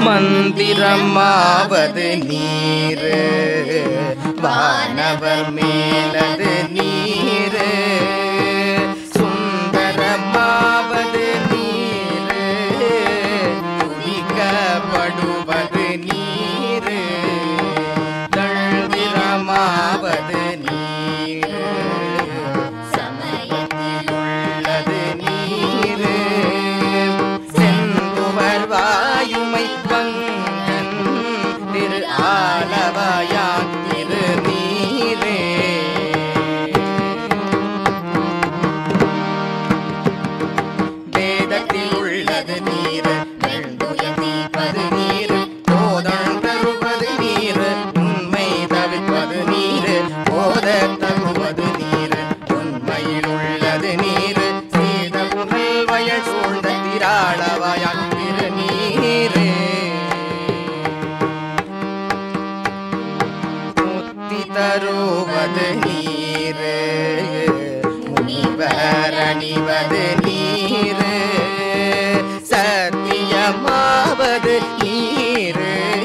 மந்திரமாவது நீர் வானவர் மேலது நீர் சுந்தரமாவது நீர் துதிக்கப்படுவது நீர் தழுவிரமாவது நீர் சமயத்தில் உள்ளது நீர் செந்துவர் வாயுமை பங்கன் திரு ஆலவாயான் திரு நீரே வேதத்தில் உள்ளது நீர் வெண்துயர்ப்பது நீர் போதம் தருவது நீர் உண்மை தவிர்ப்பது நீர் போத தருவது நீர் உண்மையில் உள்ளது நீர் சீத புகழ் வயல் சூழ்ந்த திராளவாயான் திரு நீரே முத்தி தருவது நீர் முனிவர் அணிவது நீர் சத்தியமாவது நீர்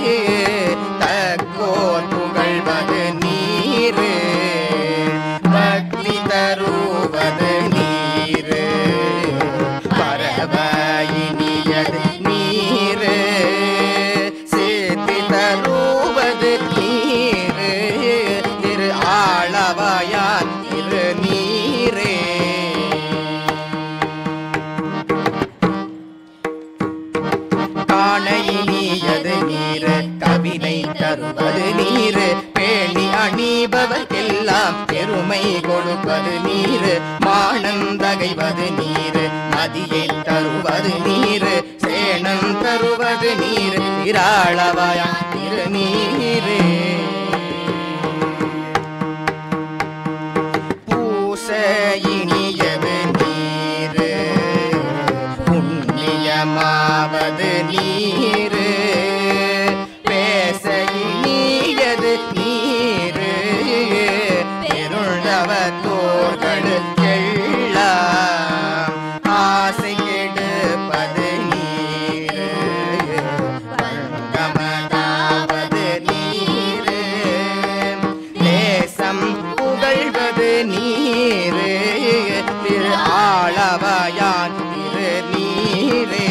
தக்கோர் புகழ்வது நீர் பக்தி தருவது நீர் பரவ இனியது நீர் சேர்த்து தருவது நீர் திரு ஆளவாயான் திரு நீரே காண இனியது நீர் கவினை தருவது நீர் பேணி அணிபவர்க்கெல்லாம் பெருமை கொடுப்பது நீர் மானந்தகைவது நீர் மதியை தருவது நீர் சேணம் தருவது நீர் திராளவாயா திரு நீரே பூச இனியது நீர் புண்ணியமாவது நீர் பேச இனியது நீர் பெருண்டவ தோர்களுக்கெல்லாம் ஆசை கெடுப்பது நீர் பங்கமதாவது நீர் தேசம் புகழ்வது நீர் திரு ஆளவாயான் திரு நீரே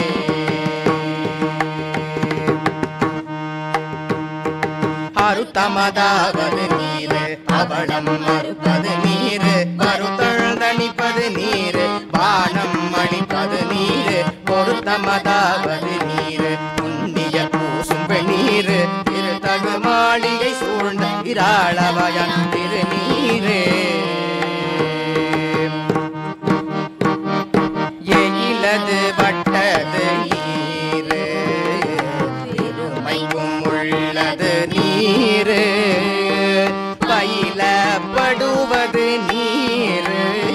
அருத்தமதாவது நீர் அவளம் மறுப்பது நீர் மறுத்தழுந்தணிப்பது நீர் பானம் அணிப்பது நீர் பொருத்தமதாவது நீர் புண்ணிய பூசும் வெந்நீர் திரு தகு மாளிகை சூழ்ந்த இராளவயன் திரு நீரே எயிலது வட்டது நீர் பெருமையும் உள்ளது நீர் பயிலப்படுவது நீர்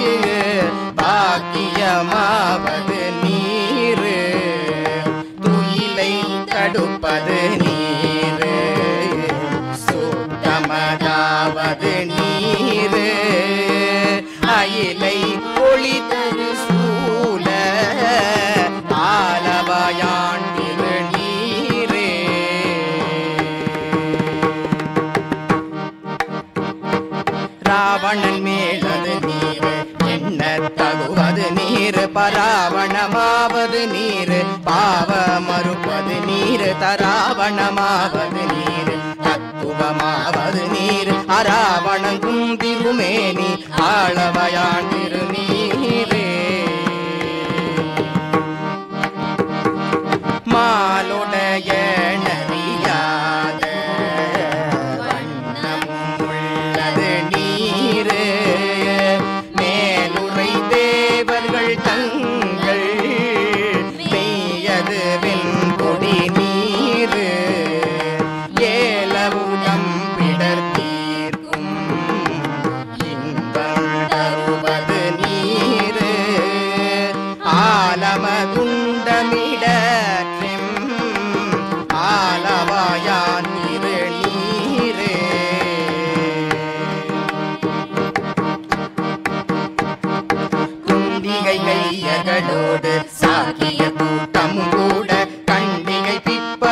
பாக்கியமாவது நீர் துயிலை தடுப்பது நீர் சுத்தமதாவது நீர் அயிலை ஒளி தரு சூல ஆலவாயான் திரு நீரே ராவணன் மேலது நீர் என்ன தகுவது நீர் பராவணமாவது நீர் பாவ மறுப்பது நீர் தராவணமாவது நீர் தத்துவமாவது நீர் அராவணங்கும் திருமேனி ஆளவயான் திருநீரே மாலுடைய நறியாத வண்ணமும் உள்ளது நீர் மேலுரை தேவர்கள் தங்கள் பெய்யது வெண்பொடி நீர் ஏலவுடம் பிடர் தீர்க்கும் இன்பம் தருவது நீர் ஆலமதுண்டமிடற்றும் ஆலவாயான் இரு நீரே குந்திகை கையர்களோடு சாக்கிய கூட்டம் கூட கண்டிகை பிப்ப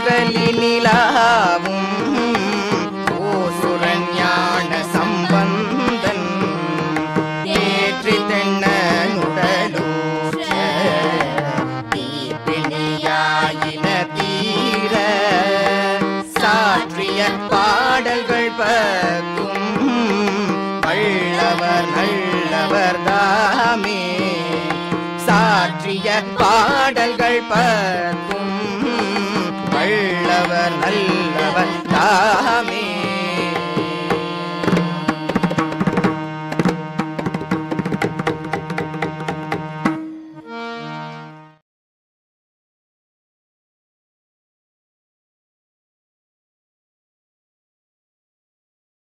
ஆற்றலினிலாவும் ஓசுரன் ஞான சம்பந்தன் ஏற்றி தென்னனுடலூற்ற தீப்பிணியாயின தீர சாற்றிய பாடல்கள் பத்தும் வள்ளவர் நல்லவர் தாமே சாற்றிய பாடல்கள் பத்தும் வள்ளவர் நல்லவர் தாமே